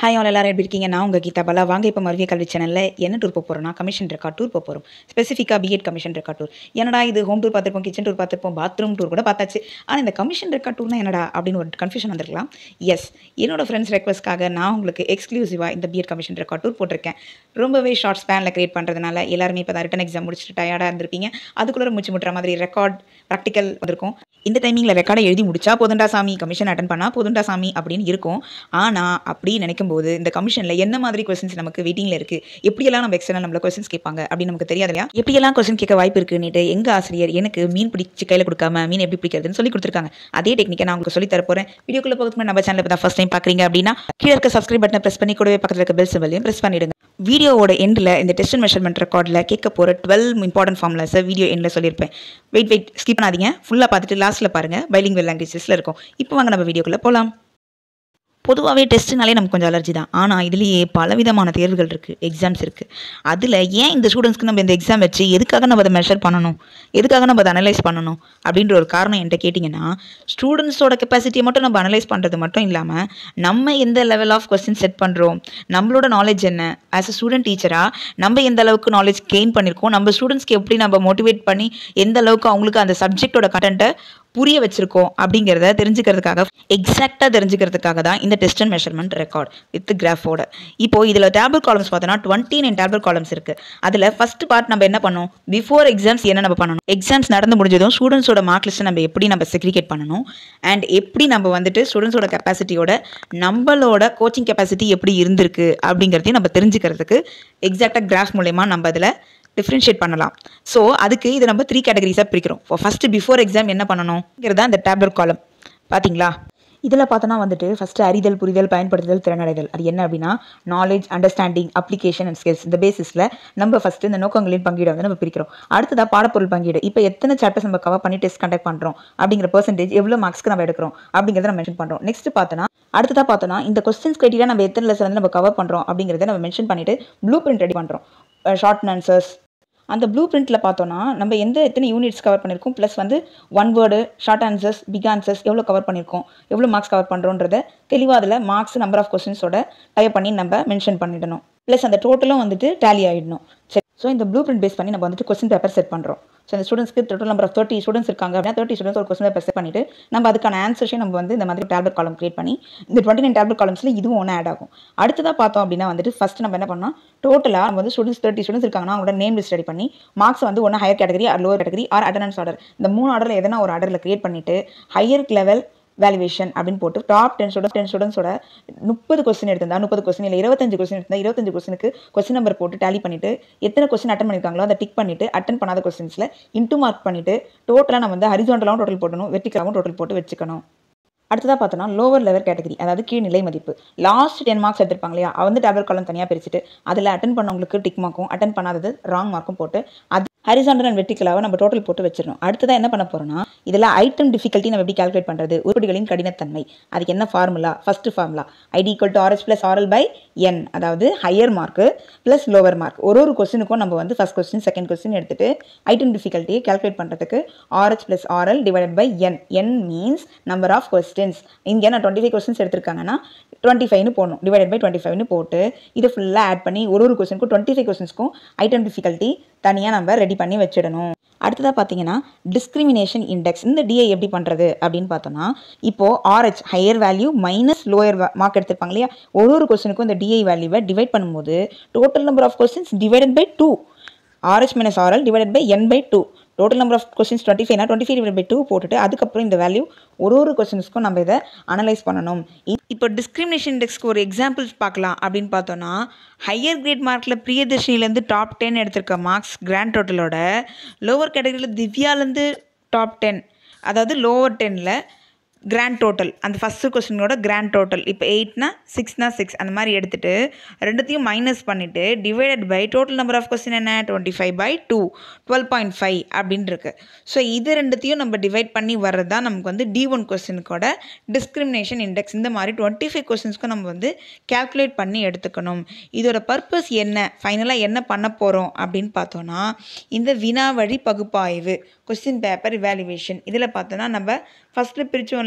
hi all எல்லாரும் எப்படி இருக்கீங்க நான் உங்கள் கீதா பாலா வாங்க இப்போ மருவிய கல்வி சேனலில் என்ன டூர் போக போகிறோம்னா கமிஷன் ரெக்கார்ட் டூர் போக போகிறோம் ஸ்பெசிஃபிக்காக பிஎட் கமிஷன் ரெக்கார்ட் டூர் என்னடா இது ஹோம் டூர் பார்த்துருப்போம் கிச்சன் டூர் பார்த்துருப்போம் பாத்ரூம் டூர் கூட பார்த்தாச்சு ஆனால் இந்த கமிஷன் ரெக்கார்ட் டூர்னா என்னடா அப்படின்னு ஒரு கன்ஃபியூஷன் வந்திருக்கலாம் எஸ் என்னோட ஃப்ரெண்ட்ஸ் ரெக்வஸ்ட்காக நான் உங்களுக்கு எக்ஸ்க்ளூசிவாக இந்த பிஎட் கமிஷன் ரெக்கார்ட் டூர் போட்டிருக்கேன் ரொம்பவே ஷார்ட் ஸ்பேனில் கிரியேட் பண்ணுறதுனால எல்லாருமே இப்போ தான் ரிட்டன் எக்ஸாம் முடிச்சுட்டு டயர்டாக இருந்திருப்பீங்க அதுக்குள்ளே மூச்சு முட்டுற மாதிரி ரெக்கார்ட் ப்ராக்டிக்கல் வந்திருக்கும் இந்த டைமிங்கில் ரெக்கார்டை எழுதி முடிச்சா போதுண்டா சாமி கமிஷன் அட்டன் பண்ணால் போதுண்டா சாமி அப்படின்னு இருக்கும் ஆனால் அப்படி நினைக்கும் போது இந்த கமிஷனில் என்ன மாதிரி கொஸ்டின்ஸ் நமக்கு வெயிட்டிங்கில் இருக்குது எப்படியெல்லாம் நம்ம எக்ஸ்டர்னல் நம்மள கொஸ்டின்ஸ் கேட்பாங்க அப்படின்னு நமக்கு தெரியாது இல்லையா எப்படியெல்லாம் கொஸ்டின் கேட்க வாய்ப்பு இருக்குன்னுட்டு எங்கள் ஆசிரியர் எனக்கு மீன் பிடிச்சி கையில் கொடுக்காம மீன் எப்படி பிடிக்கிறதுன்னு சொல்லி கொடுத்துருக்காங்க அதே டெக்னிக்கை நான் உங்களுக்கு சொல்லி தர போகிறேன் வீடியோக்குள்ள போகிறதுக்கு நம்ம சேனல் இப்போ தான் ஃபஸ்ட் டைம் பார்க்குறீங்க அப்படின்னா கீழே இருக்க சப்ஸ்கிரைப் பட்டனை ப்ரெஸ் பண்ணி கூடவே பக்கத்தில் இருக்க பெல் சிம்பலையும் ப்ரெஸ் பண்ணிடுங்க வீடியோவோட எண்டில் இந்த டெஸ்ட் அண்ட் மெஷர்மெண்ட் ரெக்கார்டில் கேட்க போகிற டுவெல் இம்பார்ட்டன்ட் ஃபார்முலாஸை வீடியோ எண்டில் சொல்லியிருப்பேன் வெயிட் வெயிட் ஸ்கிப் பண்ணாதீங்க ஃபுல்லாக பார்த்துட்டு லாஸ்ட்டில் பாருங்கள் பைலிங்குவல் லாங்குவேஜஸில் இருக்கும் இப்போ வாங்க நம்ம வீடியோக்குள்ளே போகலாம் பொதுவாகவே டெஸ்ட்டுனாலே நமக்கு கொஞ்சம் அலர்ஜி தான் ஆனால் இதுலேயே பலவிதமான தேர்வுகள் இருக்குது எக்ஸாம்ஸ் இருக்குது அதில் ஏன் இந்த ஸ்டூடெண்ட்ஸ்க்கு நம்ம இந்த எக்ஸாம் வச்சு எதுக்காக நம்ம அதை மெஷர் பண்ணணும் எதுக்காக நம்ம அதை அனலைஸ் பண்ணணும் அப்படின்ற ஒரு காரணம் என்கிட்ட கேட்டிங்கன்னா ஸ்டூடெண்ட்ஸோட கெப்பாசிட்டியை மட்டும் நம்ம அனலைஸ் பண்ணுறது மட்டும் இல்லாமல் நம்ம எந்த லெவல் ஆஃப் கொஸ்டின் செட் பண்ணுறோம் நம்மளோட நாலேஜ் என்ன ஆஸ் அ ஸ்டூடெண்ட் டீச்சராக நம்ம எந்த அளவுக்கு நாலேஜ் கெயின் பண்ணியிருக்கோம் நம்ம ஸ்டூடெண்ட்ஸ்க்கு எப்படி நம்ம மோட்டிவேட் பண்ணி எந்த அளவுக்கு அவங்களுக்கு அந்த சப்ஜெக்டோட கண்டென்ட்டை புரிய வச்சிருக்கோம் அப்படிங்கிறத தெரிஞ்சுக்கிறதுக்காக எக்ஸாக்டாக தெரிஞ்சுக்கிறதுக்காக தான் இந்த test and measurement record with கிராஃபோட இப்போ இதில் டேபிள் காலம்ஸ் பார்த்தோன்னா டுவெண்ட்டி நைன் டேபிள் காலம்ஸ் இருக்குது அதில் ஃபர்ஸ்ட் பார்ட் நம்ம என்ன பண்ணோம் பிஃபோர் எக்ஸாம்ஸ் என்ன நம்ம பண்ணணும் எக்ஸாம்ஸ் நடந்து முடிஞ்சதும் ஸ்டூடெண்ட்ஸோட மார்க் லிஸ்ட்டை நம்ம எப்படி நம்ம செக்ரிகேட் பண்ணணும் அண்ட் எப்படி நம்ம வந்துட்டு ஸ்டூடெண்ட்ஸோட கெப்பாசிட்டியோட நம்மளோட கோச்சிங் கெப்பாசிட்டி எப்படி இருந்திருக்கு அப்படிங்கிறதையும் நம்ம தெரிஞ்சுக்கிறதுக்கு எக்ஸாக்டாக கிராஃப் மூலயமா நம்ம அதில் டிஃப்ரென்ஷியேட் பண்ணலாம் ஸோ அதுக்கு இதை நம்ம த்ரீ கேட்டகரிஸாக பிரிக்கிறோம் ஃபஸ்ட்டு பிஃபோர் எக்ஸாம் என்ன பண்ணணுங்கிறதா அந்த டேப்லெட் காலம் பார்த்தீங்களா இதில் பார்த்தோன்னா வந்துட்டு ஃபஸ்ட்டு அறிதல் புரிதல் பயன்படுத்துதல் திறனடைதல் அது என்ன அப்படின்னா knowledge understanding application and skills இந்த பேசிஸில் நம்ம ஃபஸ்ட்டு இந்த நோக்கங்களின் பங்கீடை வந்து நம்ம பிரிக்கிறோம் அடுத்ததாக பாடப்பொருள் பங்கீடு இப்போ எத்தனை சாப்டர்ஸ் நம்ம கவர் பண்ணி டெஸ்ட் கண்டக்ட் பண்ணுறோம் அப்படிங்கிற பர்சன்டேஜ் எவ்வளோ மார்க்ஸ்க்கு நம்ம எடுக்கிறோம் அப்படிங்கிறத நம்ம மென்ஷன் பண்ணுறோம் நெக்ஸ்ட் பார்த்தோன்னா அடுத்ததாக பார்த்தோன்னா இந்த கொஸ்டின்ஸ் கிரைட்டீரியா நம்ம எத்தனை லெசன் வந்து நம்ம கவர் பண்ணுறோம் அப்படிங்கிறத நம்ம மென்ஷன் பண்ணிவிட்டு ப்ளூ பிரிண்ட் ரெடி பண்ணுறோம் ஷார்ட் ஆன்சர்ஸ் அந்த ப்ளூ பிரிண்ட்டில் பார்த்தோன்னா நம்ம எந்த எத்தனை யூனிட்ஸ் கவர் பண்ணியிருக்கோம் ப்ளஸ் வந்து one word short answers big answers எவ்வளோ கவர் பண்ணியிருக்கோம் எவ்வளோ மார்க்ஸ் கவர் பண்ணுறோன்றத தெளிவாக அதில் மார்க்ஸ் நம்பர் ஆஃப் கொஸ்டின்ஸோட டைப் பண்ணி நம்ம மென்ஷன் பண்ணிடணும் ப்ளஸ் அந்த டோட்டலும் வந்துட்டு டேலி ஆகிடணும் சரி ஸோ இந்த ப்ளூ பிரிண்ட் பேஸ் பண்ணி நம்ம வந்துட்டு கொஸ்டின் பேப்பர் செட் பண்ணுறோம் ஸோ இந்த ஸ்டூடெண்ட்ஸ்க்கு total number of thirty students இருக்காங்க அப்படின்னா தேர்ட்டி ஸ்டூடெண்ட்ஸ் ஒரு கொஸ்டின் பேப்பர் செட் பண்ணிட்டு நம்ம அதுக்கான ஆன்சர்ஸையும் நம்ம வந்து இந்த மாதிரி டேப்லெட் காலம் கிரியேட் பண்ணி இந்த டுவெண்ட்டி நைன் டேப்லெட் காலம்ஸில் இதுவும் ஒன்று ஆட் ஆகும் அடுத்ததாக பார்த்தோம் அப்படின்னா வந்துட்டு ஃபஸ்ட் நம்ம என்ன பண்ணோம் டோட்டலாக நம்ம வந்து ஸ்டூடெண்ட்ஸ் தேர்ட்டி ஸ்டூடெண்ட்ஸ் இருக்காங்கன்னா அவங்களோட நேம் லிஸ்ட் ரெடி பண்ணி மார்க்ஸ் வந்து ஒன்று higher category or lower category or attendance order இந்த மூணு ஆர்டரில் எதனா ஒரு ஆர்டரில் கிரியேட் பண்ணிட்டு ஹையர் லெவல் வேல்யூவேஷன் அப்படின்னு போட்டு டாப் டென் ஸ்டூடெண்ட்ஸ் டென் ஸ்டூடெண்ட்ஸோட முப்பது கொஸ்டின் எடுத்திருந்தா முப்பது கொஸ்டின் இல்லை இருபத்தஞ்சு கொஸ்டின் எடுத்திருந்தா இருபத்தஞ்சு கொஸ்டினுக்கு கொஸ்டின் நம்பர் போட்டு டேலி பண்ணிட்டு எத்தனை கொஸ்டின் அட்டன் பண்ணியிருக்காங்களோ அதை டிக் பண்ணிட்டு அட்டன் பண்ணாத கொஸ்டின்ஸில் இன்ட்டு மார்க் பண்ணிட்டு டோட்டலாக நம்ம வந்து ஹரிசாண்டலாகவும் டோட்டல் போடணும் வெர்டிக்கலாகவும் டோட்டல் போட்டு வச்சுக்கணும் அடுத்ததாக பார்த்தோன்னா லோவர் லெவல் கேட்டகரி அதாவது கீழ்நிலை மதிப்பு லாஸ்ட் டென் மார்க்ஸ் எடுத்திருப்பாங்க இல்லையா வந்து டேப்லெட் காலம் தனியாக பிரிச்சுட்டு அதில் அட்டன் பண்ணவங்களுக்கு டிக் மார்க்கும் அட்டன் பண்ணாதது ராங் மார்க்கும் போட்டு அது ஹரிசாண்டல் அண்ட் வெட்டிக்கலாவை நம்ம டோட்டல் போட்டு வச்சிடணும் அடுத்ததாக என்ன பண்ண போகிறோம்னா இதில் ஐட்டம் டிஃபிகல்ட்டி நம்ம எப்படி கால்குலேட் பண்ணுறது உருப்படிகளின் கடினத்தன்மை அதுக்கு என்ன formula first formula ID equal to RS plus RL by N அதாவது higher mark plus lower mark ஒரு ஒரு கொஸ்டினுக்கும் நம்ம வந்து ஃபஸ்ட் கொஸ்டின் செகண்ட் கொஸ்டின் எடுத்துட்டு ஐட்டம் டிஃபிகல்ட்டியை கால்குலேட் பண்ணுறதுக்கு RH plus RL divided by N N means number of questions இங்கே நான் டுவெண்ட்டி ஃபைவ் கொஸ்டின்ஸ் எடுத்திருக்காங்கன்னா டுவெண்ட்டி ஃபைவ்னு போடணும் டிவைடட் பை டுவெண்ட்டி ஃபைவ்னு போட்டு இதை ஃபுல்லாக ஆட் பண்ணி ஒரு ஒரு கொஸ்டினுக்கும் டுவெண்ட்டி ஃபைவ் கொஸ்டின்ஸ்க்கும் ஐட்டம் டிஃபிகல்ட்டி தனியாக நம்ம ரெடி பண்ணி வச்சிடணும் அடுத்ததாக பார்த்தீங்கன்னா டிஸ்கிரிமினேஷன் இண்டெக்ஸ் இந்த டிஐ எப்படி பண்ணுறது அப்படின்னு பார்த்தோன்னா இப்போது RH higher value minus lower mark எடுத்திருப்பாங்க இல்லையா ஒரு ஒரு கொஸ்டினுக்கும் இந்த டிஐ வேல்யூவை டிவைட் பண்ணும்போது total number of questions divided by two RH minus RL divided by N by two total number of questions twenty ஃபைவ்னா twenty five divide by two போட்டுட்டு அதுக்கப்புறம் இந்த வேல்யூ ஒரு ஒரு கொஸ்டின்ஸ்க்கும் நம்ம இதை அனலைஸ் பண்ணணும் இப்போ டிஸ்கிரிமினேஷன் இண்டெக்ஸ்க்கு ஒரு எக்ஸாம்பிள்ஸ் பார்க்கலாம் அப்படின்னு பார்த்தோன்னா ஹையர் கிரேட் மார்க்கில் பிரியதர்ஷினிலேருந்து டாப் டென் எடுத்திருக்க மார்க்ஸ் கிராண்ட் டோட்டலோட லோவர் கேட்டகரியில் திவ்யாலேருந்து டாப் டென் அதாவது லோவர் டெனில் கிராண்ட் டோட்டல் அந்த ஃபஸ்ட்டு கொஸ்டினோட கிராண்ட் டோட்டல் இப்போ எயிட்னா சிக்ஸ்னா சிக்ஸ் அந்த மாதிரி எடுத்துகிட்டு ரெண்டுத்தையும் மைனஸ் பண்ணிவிட்டு divided by total number of question என்ன twenty five by two twelve point five அப்படின்னு இருக்கு ஸோ இது ரெண்டுத்தையும் நம்ம டிவைட் பண்ணி வர்றது தான் நமக்கு வந்து டி ஒன் கொஸ்டினுக்கோட டிஸ்கிரிமினேஷன் இண்டெக்ஸ் இந்த மாதிரி டுவெண்ட்டி ஃபைவ் கொஸ்டின்ஸ்க்கும் நம்ம வந்து கேல்குலேட் பண்ணி எடுத்துக்கணும் இதோட பர்பஸ் என்ன ஃபைனலாக என்ன பண்ண போகிறோம் அப்படின்னு பார்த்தோன்னா இந்த வினா வழி பகுப்பாய்வு கொஸ்டின் பேப்பர் இவாலுவேஷன் இதில் பார்த்தோன்னா நம்ம ஃபஸ்ட்டில் பிரித்தோம்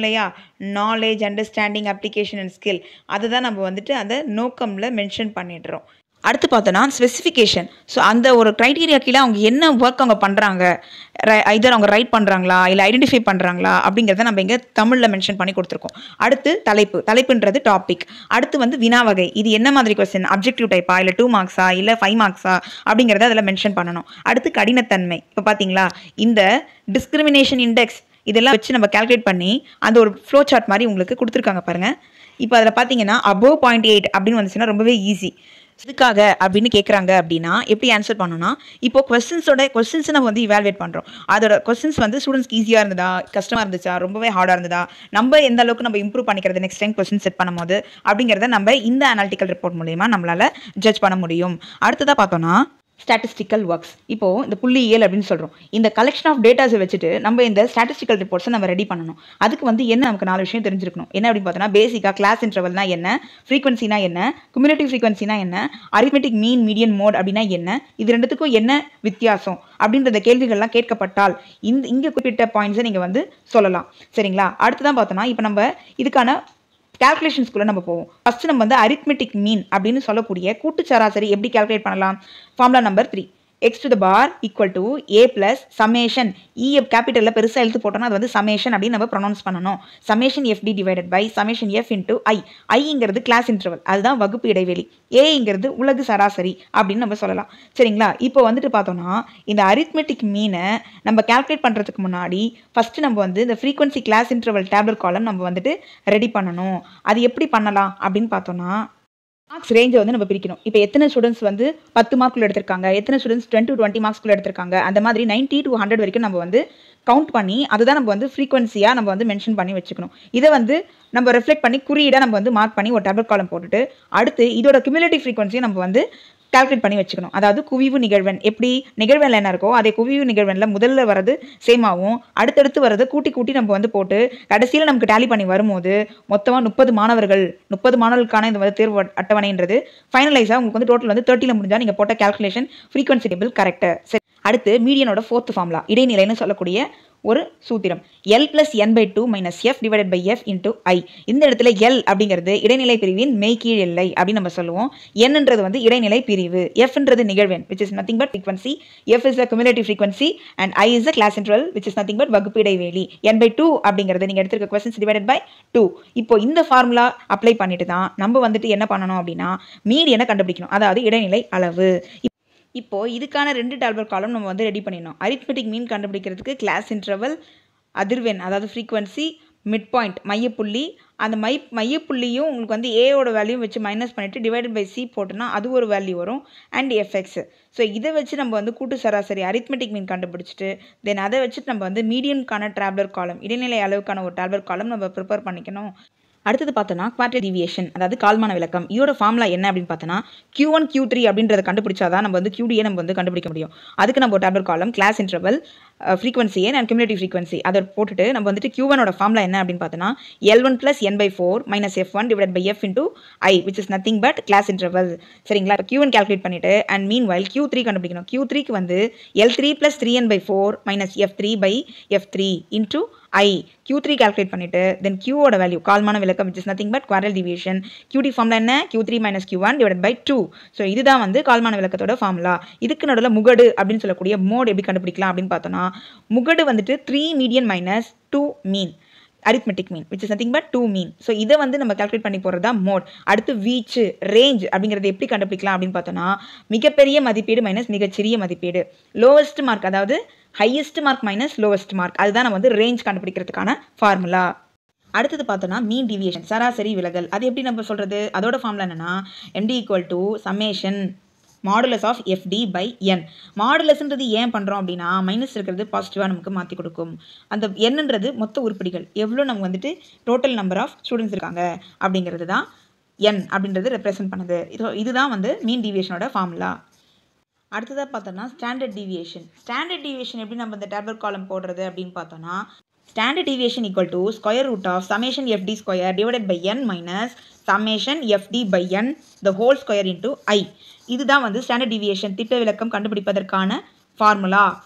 இல்லையா knowledge understanding application and skill அதுதான் நம்ம வந்துட்டு அந்த நோக்கமில் மென்ஷன் பண்ணிடுறோம் அடுத்து பார்த்தோன்னா ஸ்பெசிஃபிகேஷன் ஸோ அந்த ஒரு க்ரைட்டீரியா கீழே அவங்க என்ன ஒர்க் அவங்க பண்ணுறாங்க இதர் அவங்க ரைட் பண்ணுறாங்களா இல்லை ஐடென்டிஃபை பண்ணுறாங்களா அப்படிங்கிறத நம்ம இங்கே தமிழில் மென்ஷன் பண்ணி கொடுத்துருக்கோம் அடுத்து தலைப்பு தலைப்புன்றது டாபிக் அடுத்து வந்து வினா வகை இது என்ன மாதிரி கொஸ்டின் அப்ஜெக்டிவ் டைப்பா இல்லை டூ மார்க்ஸா இல்லை ஃபைவ் மார்க்ஸா அப்படிங்கிறத அதில் மென்ஷன் பண்ணணும் அடுத்து கடினத்தன்மை இப்போ பார்த்தீங்களா இந்த டிஸ்கிரிமினேஷன் இண்டெக்ஸ் இதெல்லாம் வச்சு நம்ம கால்குலேட் பண்ணி அந்த ஒரு ஃப்ளோ சார்ட் மாதிரி உங்களுக்கு கொடுத்துருக்காங்க பாருங்கள் இப்போ அதில் பார்த்தீங்கன்னா அபோவ் பாயிண்ட் எயிட் அப்படின்னு வந்துச்சுன்னா ரொம்பவே ஈஸி இதுக்காக அப்படின்னு கேட்குறாங்க அப்படின்னா எப்படி ஆன்சர் பண்ணணும்னா இப்போ கொஸ்டின்ஸோட கொஸ்டின்ஸ் நம்ம வந்து இவால்வேட் பண்ணுறோம் அதோட கொஸ்டின்ஸ் வந்து ஸ்டூடெண்ட்ஸ்க்கு ஈஸியாக இருந்ததா கஷ்டமாக இருந்துச்சா ரொம்பவே ஹார்டாக இருந்ததா நம்ம எந்த அளவுக்கு நம்ம இம்ப்ரூவ் பண்ணிக்கிறது நெக்ஸ்ட் டைம் கொஸ்டின் செட் பண்ணும்போது அப்படிங்கிறத நம்ம இந்த அனாலிட்டிக்கல் ரிப்போர்ட் மூலயமா நம்மளால் ஜட்ஜ் பண்ண முடியும் அடுத்ததாக பார்த்தோன்னா ஸ்டாட்டிஸ்டிக்கல் ஒர்க்ஸ் இப்போ இந்த புள்ளியியல் அப்படின்னு சொல்கிறோம் இந்த கலெக்ஷன் ஆஃப் டேட்டாஸை வச்சுட்டு நம்ம இந்த ஸ்டாட்டிஸ்டிக்கல் ரிப்போர்ட்ஸை நம்ம ரெடி பண்ணணும் அதுக்கு வந்து என்ன நமக்கு நாலு விஷயம் தெரிஞ்சிருக்கணும் என்ன அப்படின்னு பார்த்தோன்னா பேசிக்காக கிளாஸ் இன்டர்வல்னா என்ன ஃப்ரீக்வன்சினா என்ன குமுலேட்டிவ் ஃப்ரீக்வன்சினா என்ன அரித்மெட்டிக் மீன் மீடியன் மோட் அப்படின்னா என்ன இது ரெண்டுத்துக்கும் என்ன வித்தியாசம் அப்படின்ற கேள்விகள்லாம் கேட்கப்பட்டால் இந்த இங்கே குறிப்பிட்ட பாயிண்ட்ஸை நீங்கள் வந்து சொல்லலாம் சரிங்களா அடுத்ததான் பார்த்தோன்னா இப்போ நம்ம இதுக்கான கால்குலேஷன்ஸ்குள்ளே நம்ம போவோம் ஃபஸ்ட்டு நம்ம வந்து அரித்மெட்டிக் மீன் அப்படின்னு சொல்லக்கூடிய கூட்டு சராசரி எப்படி கால்குலேட் பண்ணலாம் formula number three X to the bar equal to A plus summation EF கேபிட்டலில் பெருசாக எழுத்து போட்டோம்னா அது வந்து சமேஷன் அப்படின்னு நம்ம ப்ரொனவுன்ஸ் பண்ணணும் summation FD divided by summation F into I ஐங்கிறது கிளாஸ் இன்டர்வல் அதுதான் வகுப்பு இடைவெளி ஏங்கிறது உலகு சராசரி அப்படின்னு நம்ம சொல்லலாம் சரிங்களா இப்போ வந்துட்டு பார்த்தோம்னா இந்த அரித்மெட்டிக் மீனை நம்ம கால்குலேட் பண்ணுறதுக்கு முன்னாடி ஃபஸ்ட்டு நம்ம வந்து இந்த ஃப்ரீக்வன்சி கிளாஸ் இன்டர்வல் டேப்லெட் காலம் நம்ம வந்துட்டு ரெடி பண்ணணும் அது எப்படி பண்ணலாம் அப்படின்னு பார்த்தோம்னா மார்க்ஸ் ரேஞ்சை வந்து நம்ம பிரிக்கணும் இப்போ எத்தனை ஸ்டூடெண்ட்ஸ் வந்து பத்து மார்க்குள்ள எடுத்திருக்காங்க எத்தனை ஸ்டூடெண்ட்ஸ் டென் டு டுவெண்ட்டி மார்க்ஸ்க்குள்ள எடுத்திருக்காங்க அந்த மாதிரி நைன்ட்டி டு ஹண்ட்ரட் வரைக்கும் நம்ம வந்து கவுண்ட் பண்ணி அதுதான் நம்ம வந்து ஃப்ரீக்வன்சியாக நம்ம வந்து மென்ஷன் பண்ணி வச்சுக்கணும் இதை வந்து நம்ம ரெஃப்ளெக்ட் பண்ணி குறியீடாக நம்ம வந்து மார்க் பண்ணி ஒரு டேப்லெட் காலம் போட்டுட்டு அடுத்து இதோட கியூமுலேட்டிவ் ஃப்ரீக்வன்சியை நம்ம வந்து கால்குலேட் பண்ணி வச்சுக்கணும் அதாவது குவிவு நிகழ்வெண் எப்படி நிகழ்வெண்ணில் என்ன இருக்கோ அதே குவிவு நிகழ்வெண்ணில் முதல்ல வரது சேம் ஆகும் அடுத்தடுத்து வரது கூட்டி கூட்டி நம்ம வந்து போட்டு கடைசியில் நமக்கு டேலி பண்ணி வரும்போது மொத்தமாக முப்பது மாணவர்கள் முப்பது மாணவர்களுக்கான இந்த வந்து தேர்வு அட்டவணைன்றது ஃபைனலைஸாக உங்களுக்கு வந்து டோட்டல் வந்து தேர்ட்டியில் முடிஞ்சால் நீங்கள் போட்ட கால்குலேஷன் ஃப்ரீக்வன்சி டேபிள் கரெக்டு சரி அடுத்து மீடியனோட ஃபோர்த் ஃபார்முலா இடைநிலைன்னு சொல்லக்கூடிய ஒரு சூத்திரம் L plus N by two minus F divided by F into I இந்த இடத்துல எல் அப்படிங்கிறது இடைநிலை பிரிவின் மெய்கீழ் எல்லை அப்படின்னு நம்ம சொல்லுவோம் என்னன்றது வந்து இடைநிலை பிரிவு எஃப்ன்றது நிகழ்வெண் which is nothing but frequency F is a cumulative frequency and I is a class interval which is nothing but வகுப்பு இடைவெளி என் பை டூ அப்படிங்கிறது நீங்கள் எடுத்திருக்க கொஸ்டின்ஸ் டிவைடட் பை டூ இப்போ இந்த ஃபார்முலா அப்ளை பண்ணிட்டு தான் நம்ம வந்துட்டு என்ன பண்ணணும் அப்படின்னா மீடியனை கண்டுபிடிக்கணும் அதாவது இடைநிலை அளவு இப்போ இதுக்கான ரெண்டு டால்பர் காலம் நம்ம வந்து ரெடி பண்ணிடணும் அரித்மெட்டிக் மீன் கண்டுபிடிக்கிறதுக்கு கிளாஸ் இன்டர்வல் அதிர்வெண் அதாவது ஃப்ரீக்வன்சி மிட் பாயிண்ட் மையப்புள்ளி அந்த மை மையப்புள்ளியும் உங்களுக்கு வந்து ஏயோட வேல்யூ வச்சு மைனஸ் பண்ணிவிட்டு டிவைடட் பை சி போட்டோன்னா அது ஒரு வேல்யூ வரும் அண்ட் எஃப்எக்ஸ் ஸோ இதை வச்சு நம்ம வந்து கூட்டு சராசரி அரித்மெட்டிக் மீன் கண்டுபிடிச்சிட்டு தென் அதை வச்சுட்டு நம்ம வந்து மீடியம்கான ட்ராவலர் காலம் இடைநிலை அளவுக்கான ஒரு ட்ராவலர் காலம் நம்ம ப்ரிப்பேர் பண்ணிக்கணும் அடுத்தது பார்த்தோன்னா குவார்டர் டிவியேஷன் அதாவது கால்மான விளக்கம் இதோட ஃபார்முலா என்ன அப்படின்னு பார்த்தோன்னா கியூ ஒன் கியூ த்ரீ அப்படின்றத கண்டுபிடிச்சாதான் நம்ம வந்து கியூடியை நம்ம வந்து கண்டுபிடிக்க முடியும் அதுக்கு நம்ம டேப்லெட் காலம் கிளாஸ் இன்டர்வல் ஃப்ரீக்வன்சியே அண்ட் கியூமுலேட்டிவ் ஃப்ரீக்வன்சி அதை போட்டுட்டு நம்ம வந்துட்டு கியூ ஒனோட ஃபார்முலா என்ன அப்படின்னு பார்த்தோன்னா L one plus N by four minus F one divide by F into I which is nothing but class interval சரிங்களா இப்போ கியூ ஒன் கால்குலேட் பண்ணிட்டு and mean while Q three கண்டுபிடிக்கணும் கியூ த்ரீக்கு வந்து L three plus three N by four minus F three by F three into I Q three calculate பண்ணிட்டு then கியூவோட value கால்மான விளக்கம் which is nothing but quartile deviation QT ஃபார்ம்ல என்ன Q three minus Q one divide by two so இதுதான் வந்து கால்மான விளக்கத்தோட formula இதுக்கு நடுவில் முகடு அப்படின்னு சொல்லக்கூடிய மோட் எப்படி கண்டுபிடிக்கலாம் அப்படின்னு பார்த்தோன்னா முகடு வந்துட்டு three median minus two mean arithmetic mean which is nothing but two mean so இதை வந்து நம்ம கால்குலேட் பண்ணி போகிறது தான் மோட் அடுத்து வீச்சு ரேஞ்ச் அப்படிங்கிறத எப்படி கண்டுபிடிக்கலாம் அப்படின்னு பார்த்தோன்னா மிகப்பெரிய மதிப்பீடு மைனஸ் மிகச்சிறிய மதிப்பீடு லோவஸ்ட் மார்க் அதாவது highest mark minus lowest mark அதுதான் நம்ம வந்து ரேஞ்ச் கண்டுபிடிக்கிறதுக்கான ஃபார்முலா அடுத்தது பார்த்தோன்னா மீன் டிவியேஷன் சராசரி விலகல் அது எப்படி நம்ம சொல்கிறது அதோட ஃபார்முலா என்னன்னா MD equal to summation modulus of FD by N மாடுலஸ்ன்றது ஏன் பண்ணுறோம் அப்படின்னா மைனஸ் இருக்கிறது பாசிட்டிவாக நமக்கு மாற்றி கொடுக்கும் அந்த என்னன்றது மொத்த உருப்படிகள் எவ்வளோ நம்ம வந்துட்டு டோட்டல் நம்பர் ஆஃப் ஸ்டூடெண்ட்ஸ் இருக்காங்க அப்படிங்கிறது தான் என் அப்படின்றது ரெப்ரசன்ட் பண்ணுது இது இதுதான் வந்து மீன் டிவியேஷனோட ஃபார்முலா அடுத்ததாக பார்த்தோன்னா ஸ்டாண்டர்ட் டிவியேஷன் ஸ்டாண்டர்ட் டிவியேஷன் எப்படி நம்ம இந்த டேப்லெட் காலம் போடுறது அப்படின்னு பார்த்தோன்னா standard deviation equal to square root of summation FD square divided by N minus summation FD by N the whole square into I இதுதான் வந்து ஸ்டாண்டர்ட் டிவியேஷன் திட்ட விளக்கம் கண்டுபிடிப்பதற்கான ஃபார்முலா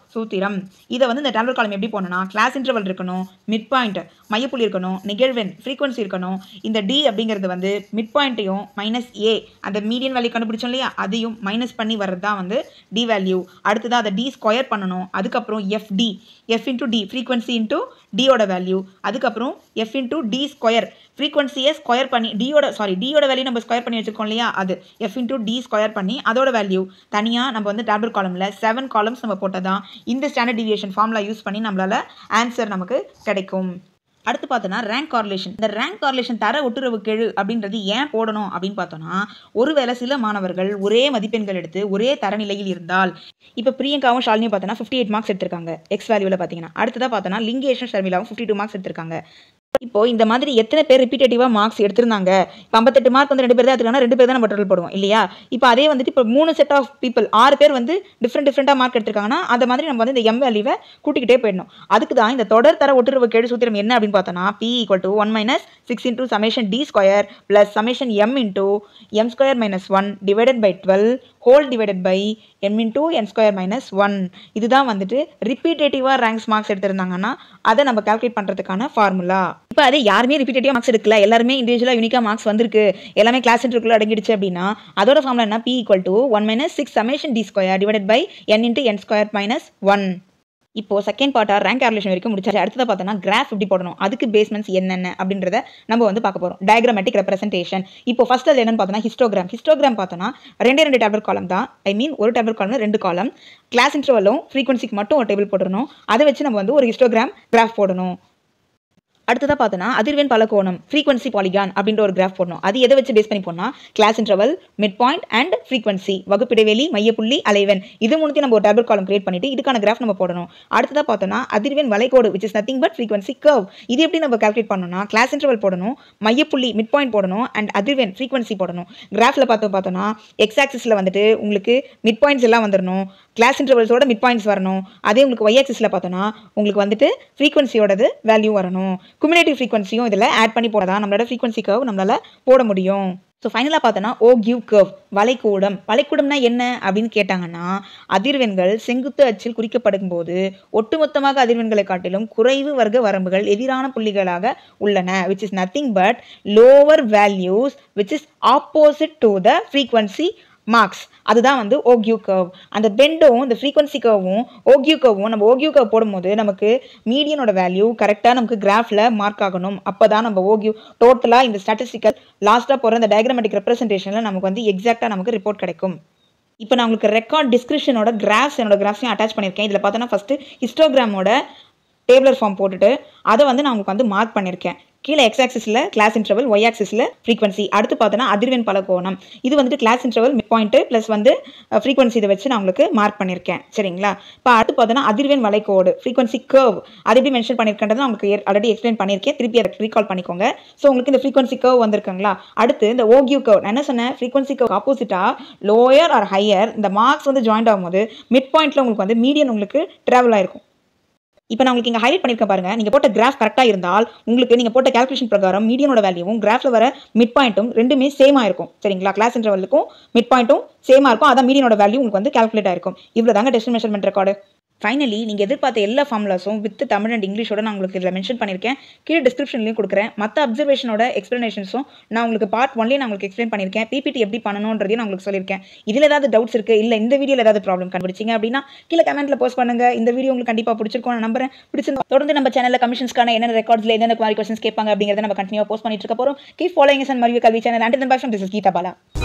சூத்திரம் இதை வந்து இந்த டேப்லெட் காலம் எப்படி போடணும்னா கிளாஸ் இன்டர்வல் இருக்கணும் மிட் பாயிண்ட் மையப்புள்ளி இருக்கணும் நிகழ்வெண் ஃப்ரீக்வன்சி இருக்கணும் இந்த டி அப்படிங்கிறது வந்து மிட் பாயிண்ட்டையும் மைனஸ் ஏ அந்த மீடியன் வேல்யூ கண்டுபிடிச்சோம் இல்லையா அதையும் மைனஸ் பண்ணி வர்றது தான் வந்து டி வேல்யூ அடுத்ததாக அதை டி ஸ்கொயர் பண்ணணும் அதுக்கப்புறம் FD F into D frequency into டியோட வேல்யூ அதுக்கப்புறம் எஃப் இன்ட்டு டி ஸ்கொயர் ஃப்ரீக்வன்சியை ஸ்கொயர் பண்ணி டியோட சாரி டியோட வேல்யூ நம்ம ஸ்கொயர் பண்ணி வச்சிருக்கோம் இல்லையா அது எஃப் இன்ட்டு டி ஸ்கொயர் பண்ணி அதோட வேல்யூ தனியாக நம்ம வந்து டேப்லெட் காலமில் செவன் காலம்ஸ் நம்ம போட்டால் தான் இந்த ஸ்டாண்டர்ட் டிவியேஷன் ஃபார்முலா யூஸ் பண்ணி நம்மளால் ஆன்சர் நமக்கு கிடைக்கும் அடுத்து பார்த்தோன்னா ரேங்க் கார்லேஷன் இந்த ரேங்க் கார்லேஷன் தர ஒட்டுறவு கெழு அப்படின்றது ஏன் போடணும் அப்படின்னு பார்த்தோன்னா ஒருவேளை சில மாணவர்கள் ஒரே மதிப்பெண்கள் எடுத்து ஒரே தரநிலையில் இருந்தால் இப்போ பிரியங்காவும் ஷாலினியும் பார்த்தோன்னா ஃபிஃப்டி எயிட் மார்க்ஸ் எடுத்திருக்காங்க எக்ஸ் வேல்யூவில் பார்த்தீங்கன்னா அடுத்ததாக பார்த்தோன்னா லிங்கேஷன் ஷர்மிலாவும் ஃபிஃப்டி டூ மார்க்ஸ் எடுத்திருக்காங்க இப்போ இந்த மாதிரி எத்தனை பேர் ரிப்பீட்டேட்டிவாக மார்க்ஸ் எடுத்திருந்தாங்க இப்போ ஐம்பத்தெட்டு மார்க் வந்து ரெண்டு பேர் தான் எடுத்துருக்காங்க ரெண்டு பேர் தான் நம்ம டோட்டல் போடுவோம் இல்லையா இப்போ அதே வந்துட்டு இப்போ மூணு செட் ஆஃப் பீப்பிள் ஆறு பேர் வந்து டிஃப்ரெண்ட் டிஃப்ரெண்ட்டாக மார்க் எடுத்திருக்காங்கன்னா அந்த மாதிரி நம்ம வந்து இந்த எம் வேல்யூவை கூட்டிக்கிட்டே போயிடணும் அதுக்கு தான் இந்த தொடர் தர ஒட்டுறவு கேடு சூத்திரம் என்ன அப்படின்னு பார்த்தோன்னா P equal to one minus six into summation D square plus summation M into M square minus one divided by twelve whole divided by M into N square minus one இதுதான் வந்துட்டு ரிப்பீட்டேட்டிவாக ரேங்க்ஸ் மார்க்ஸ் எடுத்திருந்தாங்கன்னா அதை நம்ம calculate பண்ணுறதுக்கான formula இப்போ அது யாருமே repetitive marks எடுக்கல எல்லாருமே இண்டிவிஜுவலாக யூனிக்காக மார்க்ஸ் வந்திருக்கு எல்லாமே கிளாஸ் சென்டருக்குள்ள அடங்கிடுச்சு அப்படின்னா அதோட ஃபார்முலா என்ன P equal to one minus six summation D square divided by N into N square minus one இப்போ செகண்ட் பார்ட்டாக ரேங்க் கார்லேஷன் வரைக்கும் முடிச்சாச்சு அடுத்ததாக பார்த்தோன்னா கிராஃப் எப்படி போடணும் அதுக்கு பேஸ்மெண்ட்ஸ் என்னென்ன அப்படின்றத நம்ம வந்து பார்க்க போகிறோம் டயக்ராமேட்டிக் ரெப்ரசன்டேஷன் இப்போ ஃபர்ஸ்ட் அது என்னன்னு பார்த்தோன்னா ஹிஸ்டோகிராம் ஹிஸ்டோகிராம் பார்த்தோன்னா ரெண்டே ரெண்டு டேப்லெட் காலம் தான் ஐ மீன் ஒரு டேப்லெட் காலம் ரெண்டு காலம் கிளாஸ் இன்டர்வலும் ஃப்ரீக்வன்சிக்கு மட்டும் ஒரு டேபிள் போடணும் அதை வச்சு நம்ம வந்து ஒரு ஹிஸ்டோகிராம் கிராஃப் போடணும் அடுத்ததாக பார்த்தோன்னா அதிர்வெண் பலகோணம் ஃப்ரீக்வன்சி பாலிகான் அப்படின்ற ஒரு கிராஃப் போடணும் அது எதை வச்சு பேஸ் பண்ணி போனால் class interval mid point and frequency வகுப்பிடைவெளி மையப்புள்ளி அலைவன் இது மூணுத்தையும் நம்ம ஒரு டேபிள் காலம் கிரியேட் பண்ணிட்டு இதுக்கான கிராஃப் நம்ம போடணும் அடுத்ததாக பார்த்தோன்னா அதிர்வெண் வளைகோடு which is nothing but frequency curve இது எப்படி நம்ம கால்குலேட் பண்ணணும்னா கிளாஸ் இன்டர்வல் போடணும் மையப்புள்ளி மிட் பாயிண்ட் போடணும் அண்ட் அதிர்வெண் ஃப்ரீக்வன்சி போடணும் கிராஃபில் பார்த்தோம் பார்த்தோன்னா எக்ஸ் ஆக்சிஸில் வந்துட்டு உங்களுக்கு மிட் பாயிண்ட்ஸ் எல்லாம் வந்துடணும் கிளாஸ் இன்டர்வல்ஸோட மிட் பாயிண்ட்ஸ் வரணும் அதே உங்களுக்கு ஒய் ஆக்சிஸில் பார்த்தோன்னா உங்களுக்கு வந்துட்டு ஃப்ரீக்வன்சியோடது வேல்யூ வரணும் குமுலேட்டிவ் ஃப்ரீக்வன்சியும் இதில் ஆட் பண்ணி போடதான் நம்மளோட ஃப்ரீக்வன்சி கர்வ் நம்மளால் போட முடியும் ஸோ ஃபைனலாக பார்த்தோன்னா ஓ கிவ் கர்வ் வளைக்கூடம் வளைக்கூடம்னா என்ன அப்படின்னு கேட்டாங்கன்னா அதிர்வெண்கள் செங்குத்து அச்சில் குறிக்கப்படும் போது ஒட்டுமொத்தமாக அதிர்வெண்களை காட்டிலும் குறைவு வர்க்க வரம்புகள் எதிரான புள்ளிகளாக உள்ளன which is nothing but lower values which is opposite to the frequency marks அதுதான் வந்து ஓக்யூ கர்வ் அந்த பெண்டும் இந்த ஃப்ரீக்வன்சி கர்வும் ஓக்யூ கர்வும் நம்ம ஓக்யூ கர்வ் போடும்போது நமக்கு மீடியனோட வேல்யூ கரெக்டாக நமக்கு கிராஃபில் மார்க் ஆகணும் அப்போ தான் நம்ம ஓக்யூ டோட்டலாக இந்த ஸ்டாட்டிஸ்டிக்கல் லாஸ்ட்டாக போகிற இந்த டயக்ராமேட்டிக் ரெப்ரசன்டேஷனில் நமக்கு வந்து எக்ஸாக்டாக நமக்கு ரிப்போர்ட் கிடைக்கும் இப்போ நான் உங்களுக்கு ரெக்கார்ட் டிஸ்கிரிப்ஷனோட கிராஃப்ஸ் என்னோட கிராஃப்ஸையும் அட்டாச் பண்ணியிருக்கேன் இதில் பார்த்தோன்னா ஃபஸ்ட்டு ஹிஸ்டோகிராமோட டேபிளர் ஃபார்ம் போட்டுட்டு அதை வந்து நான் உங்களுக்கு வந்து மார்க் பண்ணியிருக்கேன் கீழே எக்ஸ் ஆக்சிஸில் கிளாஸ் இன்டர்வல் ஒய் ஆக்சிஸில் ஃப்ரீக்வன்சி அடுத்து பார்த்தோன்னா அதிர்வெண் பலகோணம் இது வந்துட்டு class interval mid point plus வந்து ஃப்ரீக்வன்சி இதை வச்சு நான் உங்களுக்கு மார்க் பண்ணியிருக்கேன் சரிங்களா இப்போ அடுத்து பார்த்தோன்னா அதிர்வெண் வளைக்கோடு ஃப்ரீக்வன்சி கர்வ் அது எப்படி மென்ஷன் பண்ணியிருக்கேன்றது நான் உங்களுக்கு ஆல்ரெடி எக்ஸ்பிளைன் பண்ணியிருக்கேன் திருப்பி அதை ரீகால் பண்ணிக்கோங்க ஸோ உங்களுக்கு இந்த ஃப்ரீக்வன்சி கர்வ் வந்திருக்குங்களா அடுத்து இந்த ஓகியூ கர்வ் நான் என்ன சொன்னேன் ஃப்ரீக்வன்சி கர்வ் ஆப்போசிட்டாக லோயர் ஆர் ஹையர் இந்த மார்க்ஸ் வந்து ஜாயிண்ட் ஆகும்போது மிட் பாயிண்ட்டில் உங்களுக்கு வந்து மீடியன் உங்களுக்கு ட்ராவல் ஆயிருக்கும் இப்போ நான் உங்களுக்கு இங்கே ஹைலைட் பண்ணியிருக்கேன் பாருங்க நீங்கள் போட்ட கிராஃப் கரெக்டாக இருந்தால் உங்களுக்கு நீங்கள் போட்ட கால்குலேஷன் பிரகாரம் மீடியனோட வேல்யூவும் கிராஃபில் வர மிட் பாயிண்ட்டும் ரெண்டுமே சேமாக இருக்கும் சரிங்களா கிளாஸ் இன்டர்வலுக்கும் மிட் பாயிண்ட்டும் சேமாக இருக்கும் அதான் மீடியனோட வேல்யூ உங்களுக்கு வந்து கால்குலேட் ஆயிருக்கும் இவ்வளோ தாங்க டெஸ்ட் மெஷர்மெண்ட் ரெக்கார்டு ஃபைனலி நீங்கள் எதிர்பார்த்த எல்லா ஃபார்முலாஸும் வித் தமிழ் அண்ட் இங்கிலீஷோட நான் உங்களுக்கு இதில் மென்ஷன் பண்ணியிருக்கேன் கீழே டிஸ்கிரிப்ஷன்லையும் கொடுக்குறேன் மற்ற அப்சர்வேஷனோட எக்ஸ்ப்ளனேஷன்ஸும் நான் உங்களுக்கு பார்ட் ஒன்லேயே நான் உங்களுக்கு எக்ஸ்பிளைன் பண்ணியிருக்கேன் பிபிடி எப்படி பண்ணணுன்றதையும் நான் உங்களுக்கு சொல்லியிருக்கேன் இதில் ஏதாவது டவுட்ஸ் இருக்குது இல்லை இந்த வீடியோவில் ஏதாவது ப்ராப்ளம் கண்டுபிடிச்சிங்க அப்படின்னா கீழே கமெண்ட்டில் போஸ்ட் பண்ணுங்க இந்த வீடியோ உங்களுக்கு கண்டிப்பாக பிடிச்சிருக்கும் நான் நம்புறேன் பிடிச்சிருந்தா தொடர்ந்து நம்ம சேனலில் கமிஷன்ஸ்க்கான என்னென்ன ரெக்கார்ட்ஸில் என்னென்ன மாதிரி கொஸ்டின்ஸ் கேட்பாங்க அப்படிங்கிறத நம்ம கண்டினியூ போஸ்ட் பண்ணிட்டு இருக்க போகிறோம் கீப் ஃபாலோயிங் அண்ட் மரிவி கல்வி channel and bye from this is Geetha Bala